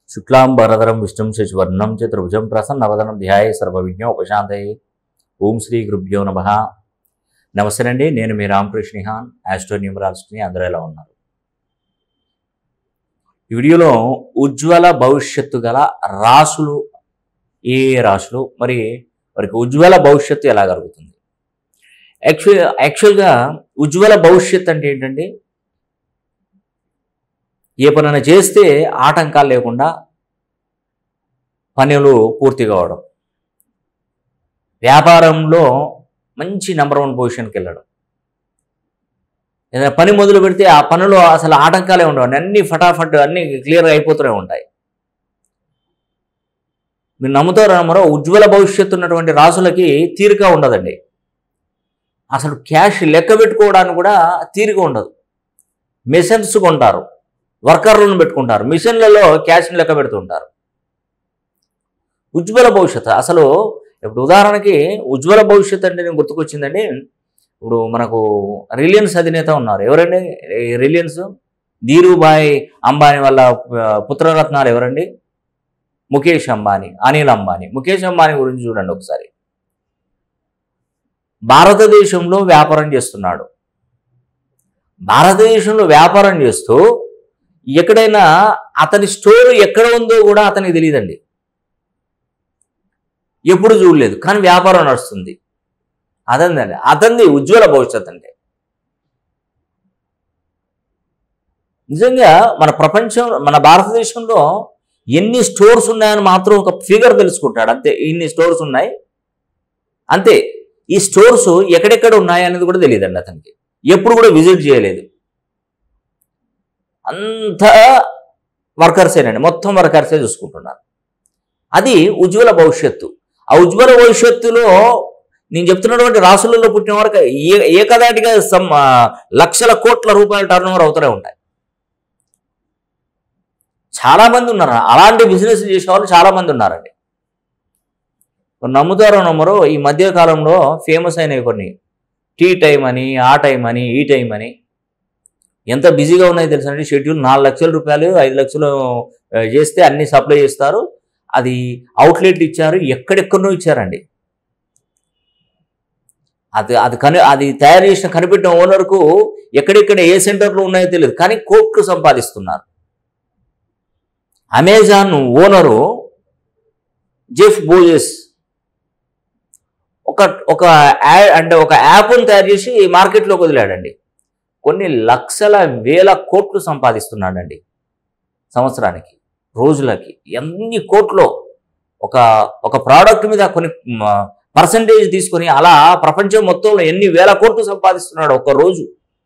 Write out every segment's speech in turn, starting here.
శుక్లాం భరధరం విష్ణుం శశివర్ణం చతుర్భుజం ప్రసన్నవదనం ధ్యాయ సర్వవిజ్ఞ ఉపశాంతయే ఓం శ్రీ గురుభ్యో నమ నమస్తే అండి నేను మీ రామకృష్ణ హాన్ ఆస్ట్రో న్యూమరాలజీని అందరూ ఎలా ఉన్నారు ఈ వీడియోలో ఉజ్వల భవిష్యత్తు గల రాసులు ఏ ఏ రాసులు మరి వారికి ఉజ్వల భవిష్యత్తు ఎలా కలుగుతుంది యాక్చువల్ యాక్చువల్గా ఉజ్వల భవిష్యత్తు అంటే ఏంటంటే ఏ పనైనా చేస్తే ఆటంకాలు లేకుండా పనులు పూర్తి కావడం వ్యాపారంలో మంచి నెంబర్ వన్ పొజిషన్కి వెళ్ళడం ఏదైనా పని మొదలు పెడితే ఆ పనిలో అసలు ఆటంకాలే ఉండవు అన్ని ఫటాఫట్ అన్ని క్లియర్గా అయిపోతూనే ఉంటాయి మీరు నమ్ముతారో నమ్మరో ఉజ్వల భవిష్యత్తు ఉన్నటువంటి రాసులకి తీరిక ఉండదండి అసలు క్యాష్ లెక్క పెట్టుకోవడానికి కూడా తీరిక ఉండదు మిషన్స్ కొంటారు వర్కర్లను పెట్టుకుంటారు మిషన్లలో క్యాష్ని లెక్క పెడుతుంటారు ఉజ్వల భవిష్యత్తు అసలు ఇప్పుడు ఉదాహరణకి ఉజ్వల భవిష్యత్తు అంటే నేను గుర్తుకొచ్చిందండి ఇప్పుడు మనకు రిలయన్స్ అధినేత ఉన్నారు ఎవరండి ఈ రిలయన్స్ ధీరుభాయ్ అంబానీ వాళ్ళ ఆ, పుత్రరత్నాలు ఎవరండి ముఖేష్ అంబానీ అనిల్ అంబానీ ముఖేష్ అంబానీ గురించి చూడండి ఒకసారి భారతదేశంలో వ్యాపారం చేస్తున్నాడు భారతదేశంలో వ్యాపారం చేస్తూ ఎక్కడైనా అతని స్టోర్ ఎక్కడ ఉందో కూడా అతనికి తెలియదండి ఎప్పుడు చూడలేదు కానీ వ్యాపారం నడుస్తుంది అదండి అతనిది ఉజ్వల భవిష్యత్ అంటే నిజంగా మన ప్రపంచం మన భారతదేశంలో ఎన్ని స్టోర్స్ ఉన్నాయని మాత్రం ఒక ఫిగర్ తెలుసుకుంటాడు అంతే ఇన్ని స్టోర్స్ ఉన్నాయి అంతే ఈ స్టోర్స్ ఎక్కడెక్కడ ఉన్నాయి అనేది కూడా తెలియదండి అతనికి ఎప్పుడు కూడా విజిట్ చేయలేదు అంతా వర్కర్సేనండి మొత్తం వర్కర్సే చూసుకుంటున్నారు అది ఉజ్వల భవిష్యత్తు ఆ ఉజ్వల భవిష్యత్తులో నేను చెప్తున్నటువంటి రాసులలో పుట్టిన వరకు ఏ ఏకదాటిగా సమ్ ఆ, లక్షల కోట్ల రూపాయల టర్న్ ఓవర్ అవుతూనే ఉంటాయి చాలా మంది ఉన్నారు అలాంటి బిజినెస్ చేసేవాళ్ళు చాలా మంది ఉన్నారండి మరి నమ్ముతారో నమ్మరో ఈ మధ్య కాలంలో ఫేమస్ అయినవి కొన్ని టీ టైం అని ఆ టైం అని ఈ టైం అని ఎంత బిజీగా ఉన్నాయో తెలుసండి షెడ్యూల్ నాలుగు లక్షల రూపాయలు ఐదు లక్షలు ఆ, చేస్తే అన్ని సప్లై చేస్తారు అది అవుట్లెట్ ఇచ్చారు ఎక్కడెక్కడనో ఇచ్చారండి అది అది కని అది తయారు చేసిన కనిపెట్టిన ఓనర్కు ఎక్కడెక్కడ ఏ సెంటర్లో ఉన్నాయో తెలియదు కానీ కోట్లు సంపాదిస్తున్నారు అమెజాన్ ఓనరు జెఫ్ బోజెస్ ఒక ఒక యా- అంటే ఒక యాప్ను తయారు చేసి మార్కెట్లోకి వదిలాడండి కొన్ని లక్షల వేల కోట్లు సంపాదిస్తున్నాడండి సంవత్సరానికి రోజులకి ఎన్ని కోట్లు ఒక ఒక ప్రోడక్ట్ మీద కొన్ని పర్సంటేజ్ తీసుకొని అలా ప్రపంచం మొత్తంలో ఎన్ని వేల కోట్లు సంపాదిస్తున్నాడు ఒక రోజు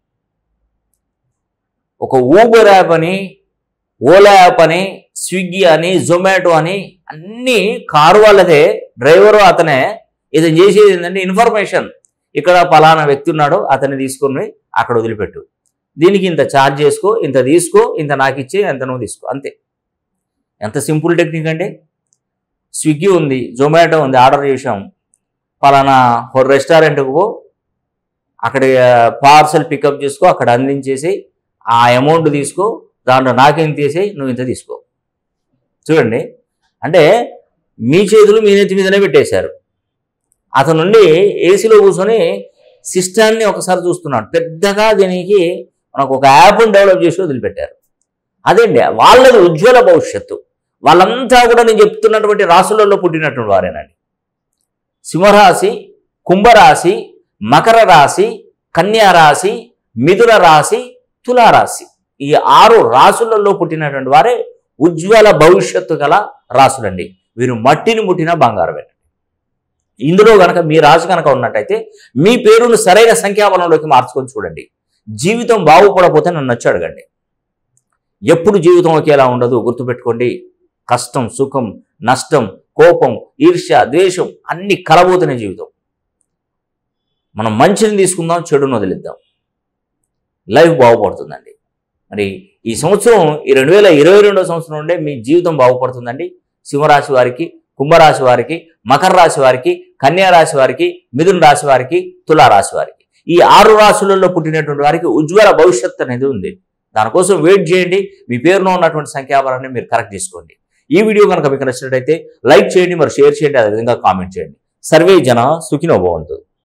ఒక ఊబర్ యాప్ అని ఓలా యాప్ అని స్విగ్గీ అని జొమాటో అని అన్ని కారు వాళ్ళదే డ్రైవరు అతనే ఇతను చేసేది ఏంటంటే ఇన్ఫర్మేషన్ ఇక్కడ పలానా వ్యక్తి ఉన్నాడు అతన్ని తీసుకొని అక్కడ వదిలిపెట్టు దీనికి ఇంత ఛార్జ్ చేసుకో ఇంత తీసుకో ఇంత నాకు ఇచ్చి ఎంత నువ్వు తీసుకో అంతే ఎంత సింపుల్ టెక్నిక్ అండి స్విగ్గీ ఉంది జొమాటో ఉంది ఆర్డర్ చేసాం పలానా ఒక రెస్టారెంట్కి పో అక్కడ పార్సల్ పికప్ చేసుకో అక్కడ అందించేసి ఆ అమౌంట్ తీసుకో దాంట్లో నాకేం తీసేయి నువ్వు ఇంత తీసుకో చూడండి అంటే మీ చేతులు మీ నెత్తి మీదనే పెట్టేశారు అతను నుండి ఏసీలో కూర్చొని సిస్టాన్ని ఒకసారి చూస్తున్నాడు పెద్దగా దీనికి మనకు ఒక యాప్ని డెవలప్ చేసి వదిలిపెట్టారు అదేండి వాళ్ళది ఉజ్వల భవిష్యత్తు వాళ్ళంతా కూడా నేను చెప్తున్నటువంటి రాసులలో పుట్టినటువంటి వారేనండి సింహరాశి కుంభరాశి మకర రాశి కన్యా రాశి మిథున రాశి తులారాశి ఈ ఆరు రాసులలో పుట్టినటువంటి వారే ఉజ్వల భవిష్యత్తు గల రాసులండి వీరు మట్టిని ముట్టిన బంగారమే ఇందులో గనక మీ రాశి కనుక ఉన్నట్టయితే మీ పేరును సరైన సంఖ్యాబలంలోకి మార్చుకొని చూడండి జీవితం బాగుపడపోతే నన్ను నచ్చి అడగండి ఎప్పుడు జీవితం ఒకేలా ఉండదు గుర్తుపెట్టుకోండి కష్టం సుఖం నష్టం కోపం ఈర్ష్య ద్వేషం అన్ని కలబోతున్న జీవితం మనం మంచిని తీసుకుందాం చెడును వదిలిద్దాం లైఫ్ బాగుపడుతుందండి మరి ఈ సంవత్సరం ఈ రెండు వేల ఇరవై రెండో సంవత్సరం నుండే మీ జీవితం బాగుపడుతుందండి సింహరాశి వారికి కుంభరాశి వారికి మకర రాశి వారికి కన్యా రాశి వారికి మిథున రాశి వారికి తులారాశి వారికి ఈ ఆరు రాశులలో పుట్టినటువంటి వారికి ఉజ్వల భవిష్యత్తు అనేది ఉంది దానికోసం వెయిట్ చేయండి మీ పేరులో ఉన్నటువంటి సంఖ్యాబలాన్ని మీరు కరెక్ట్ చేసుకోండి ఈ వీడియో కనుక మీకు నచ్చినట్టయితే లైక్ చేయండి మరి షేర్ చేయండి అదేవిధంగా కామెంట్ చేయండి సర్వే జన సుఖినోభవంతు